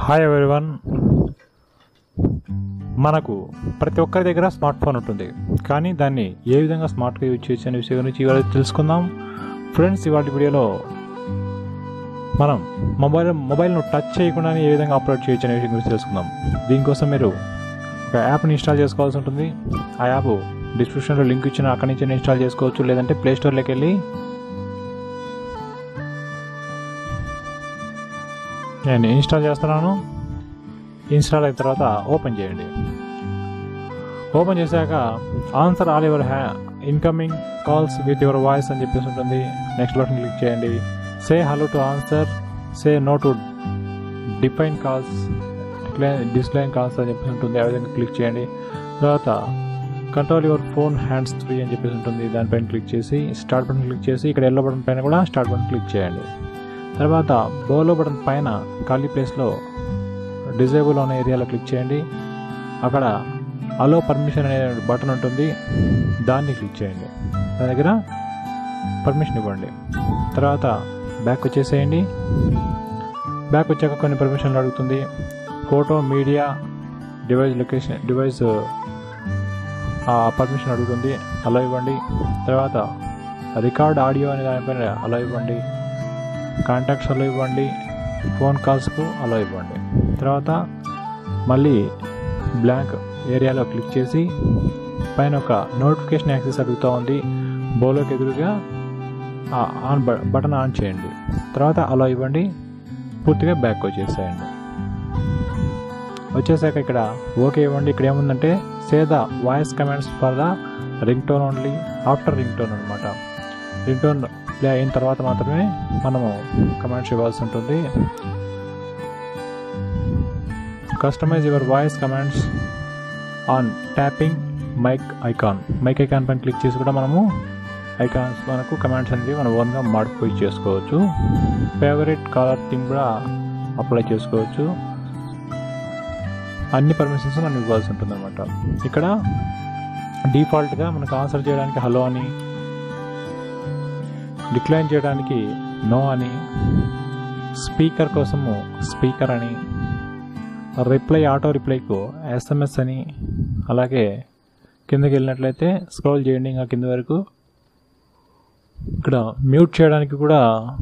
Hi everyone మనకు ప్రతి ఒక్కరి దగ్గర స్మార్ట్ ఫోన్ ఉంటుంది కానీ దాన్ని ఏ విధంగా స్మార్ట్గా యూజ్ చేయొచ్చు అనే విషయం గురించి ఇవాళ తెలుసుకుందాం ఫ్రెండ్స్ ఇవాళ వీడియోలో మనం మొబైల్ మొబైల్ను టచ్ చేయకుండానే ఏ విధంగా అప్లోడ్ చేయొచ్చు అనే విషయం గురించి తెలుసుకుందాం దీనికోసం మీరు ఒక యాప్ని ఇన్స్టాల్ చేసుకోవాల్సి ఉంటుంది ఆ యాప్ డిస్క్రిప్షన్లో లింక్ ఇచ్చిన అక్కడి నుంచి ఇన్స్టాల్ చేసుకోవచ్చు లేదంటే ప్లే స్టోర్లోకి వెళ్ళి నేను ఇన్స్టాల్ చేస్తున్నాను ఇన్స్టాల్ అయిన తర్వాత ఓపెన్ చేయండి ఓపెన్ చేశాక ఆన్సర్ ఆల్ యువర్ హ్యా incoming calls with your voice అని చెప్పేసి ఉంటుంది నెక్స్ట్ బటన్ క్లిక్ చేయండి say hello to answer say no to decline calls display calls అని చెప్పేసి ఉంటుంది ఆ విధంగా క్లిక్ చేయండి తర్వాత control your phone hands free అని చెప్పేసి ఉంటుంది దానిపైన క్లిక్ చేసి స్టార్ట్ బటన్ క్లిక్ చేసి ఇక్కడ ఎల్లో బటన్ పైన కూడా స్టార్ట్ బటన్ క్లిక్ చేయండి తర్వాత బోలో బటన్ పైన ఖాళీ ప్లేస్లో డిజేబుల్ అనే ఏరియాలో క్లిక్ చేయండి అక్కడ అలో పర్మిషన్ అనే బటన్ ఉంటుంది దాన్ని క్లిక్ చేయండి దాని దగ్గర పర్మిషన్ ఇవ్వండి తర్వాత బ్యాక్ వచ్చేసేయండి బ్యాక్ వచ్చాక కొన్ని పర్మిషన్లు అడుగుతుంది photo media device location device permission అడుగుతుంది అలా ఇవ్వండి తర్వాత రికార్డ్ ఆడియో అనే దానిపైన అలా ఇవ్వండి కాంటాక్ట్స్ అలా ఇవ్వండి ఫోన్ కాల్స్కు అలా ఇవ్వండి తర్వాత మళ్ళీ బ్లాంక్ ఏరియాలో క్లిక్ చేసి పైన ఒక నోటిఫికేషన్ యాక్సెస్ అడుగుతూ ఉంది బోలోకి ఎదురుగా ఆ ఆన్ బ- బటన్ ఆన్ చేయండి తర్వాత అలా ఇవ్వండి పూర్తిగా బ్యాక్ వచ్చేసేయండి వచ్చేసాక ఇక్కడ ఓకే ఇవ్వండి ఇక్కడ ఏముందంటే say the voice commands for the ringtone only after ringtone అనమాట రింగ్ టోన్ ప్లే అయిన తర్వాత మాత్రమే మనము కమెంట్స్ ఇవ్వాల్సి ఉంటుంది customise your voice commands on tapping mic icon mic icon పైన క్లిక్ చేసి కూడా మనము ఐకాన్స్ మనకు కమెంట్స్ అనేవి మనం ఓన్గా మాడిఫై చేసుకోవచ్చు ఫేవరెట్ కలర్ థీమ్ కూడా అప్లై చేసుకోవచ్చు అన్ని పర్మిషన్స్ మనం ఇవ్వాల్సి ఉంటుంది అనమాట ఇక్కడ డిఫాల్ట్గా మనకు ఆన్సర్ చేయడానికి హలో అని డిక్లైన్ చేయడానికి నో అని స్పీకర్ కోసము స్పీకర్ అని రిప్లై ఆటో రిప్లైకు ఎస్ఎంఎస్ అని అలాగే కిందకి వెళ్ళినట్లయితే స్క్రోల్ చేయండి ఇంకా కింద వరకు ఇక్కడ మ్యూట్ చేయడానికి కూడా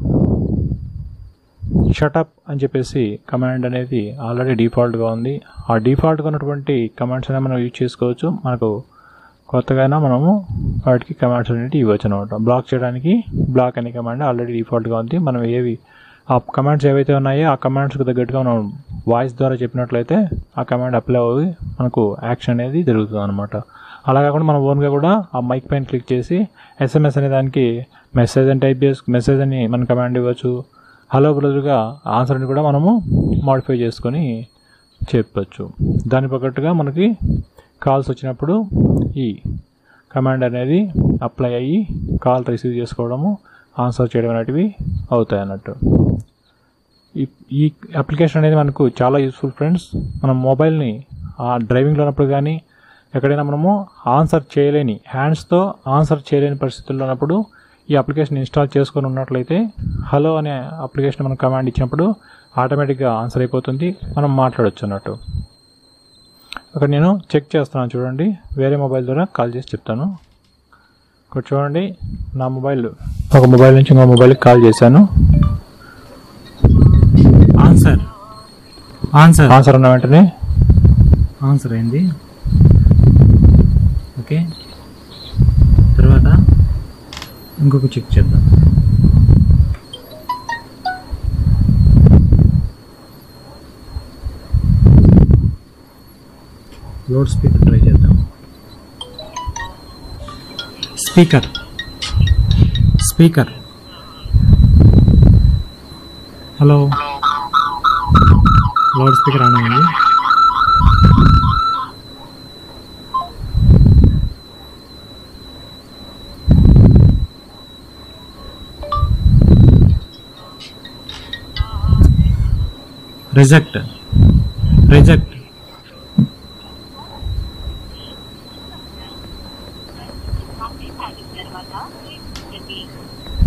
షటప్ అని చెప్పేసి కమాండ్ అనేది ఆల్రెడీ డిఫాల్ట్గా ఉంది ఆ డిఫాల్ట్గా ఉన్నటువంటి కమాండ్స్ అనేవి మనం యూజ్ చేసుకోవచ్చు మనకు కొత్తగా మనము వాటికి కమాండ్స్ అనేవి ఇవ్వచ్చు అనమాట బ్లాక్ చేయడానికి బ్లాక్ అనే కమాండ్ ఆల్రెడీ డిఫాల్ట్గా ఉంది మనం ఏవి ఆ కమాండ్స్ ఏవైతే ఉన్నాయో ఆ కమాండ్స్కి తగ్గట్టుగా మనం వాయిస్ ద్వారా చెప్పినట్లయితే ఆ కమాండ్ అప్లై అవ్వి మనకు యాక్షన్ అనేది జరుగుతుంది అనమాట అలా కాకుండా మనం ఓన్గా కూడా ఆ మైక్ పైన క్లిక్ చేసి ఎస్ఎంఎస్ అనే దానికి మెసేజ్ అని టైప్ చేసి మెసేజ్ అని మనం కమాండ్ ఇవ్వచ్చు హలో బ్రదర్గా ఆన్సర్ని కూడా మనము మాడిఫై చేసుకొని చెప్పచ్చు దాని తగ్గట్టుగా మనకి కాల్స్ వచ్చినప్పుడు ఈ కమాండ్ అనేది అప్లై అయ్యి కాల్ రిసీవ్ చేసుకోవడము ఆన్సర్ చేయడం అనేటివి అవుతాయి అన్నట్టు ఈ ఈ అప్లికేషన్ అనేది మనకు చాలా యూస్ఫుల్ ఫ్రెండ్స్ మనం మొబైల్ని ఆ డ్రైవింగ్లో ఉన్నప్పుడు కానీ ఎక్కడైనా మనము ఆన్సర్ చేయలేని హ్యాండ్స్తో ఆన్సర్ చేయలేని పరిస్థితుల్లో ఉన్నప్పుడు ఈ అప్లికేషన్ ఇన్స్టాల్ చేసుకొని ఉన్నట్లయితే హలో అనే అప్లికేషన్ మనం కమాండ్ ఇచ్చినప్పుడు ఆటోమేటిక్గా ఆన్సర్ అయిపోతుంది మనం మాట్లాడొచ్చు అన్నట్టు అక్కడ నేను చెక్ చేస్తున్నాను చూడండి వేరే మొబైల్ ద్వారా కాల్ చేసి చెప్తాను ఇక్కడ చూడండి నా మొబైల్ ఒక మొబైల్ నుంచి ఇంకో మొబైల్కి కాల్ చేశాను ఆన్సర్ ఆన్సర్ ఆన్సర్ ఉన్న వెంటనే ఆన్సర్ అయింది ఓకే తర్వాత ఇంకొక చెక్ చేద్దాం లోడ్ స్పీకర్ ట్రై చేద్దాం speaker speaker hello loud speaker on అయింది reject reject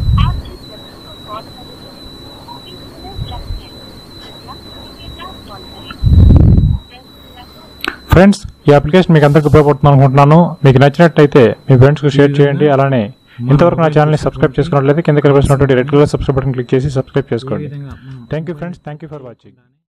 Thank you. Friends ఈ అప్లికేషన్ మీకు అందరికి ఉపయోగపడుతుంది అనుకుంటున్నాను మీకు నచ్చినట్టయితే మీ ఫ్రెండ్స్కి షేర్ చేయండి అలానే ఇంతవరకు నా ఛానల్ని సబ్స్క్రైబ్ చేసుకున్నట్లయితే కింద కనిపిస్తున్నటువంటి red colour subscribe button click చేసి సబ్స్క్రైబ్ ఏ చేసుకోండి విధంగా మనం thank you friends thank you for watching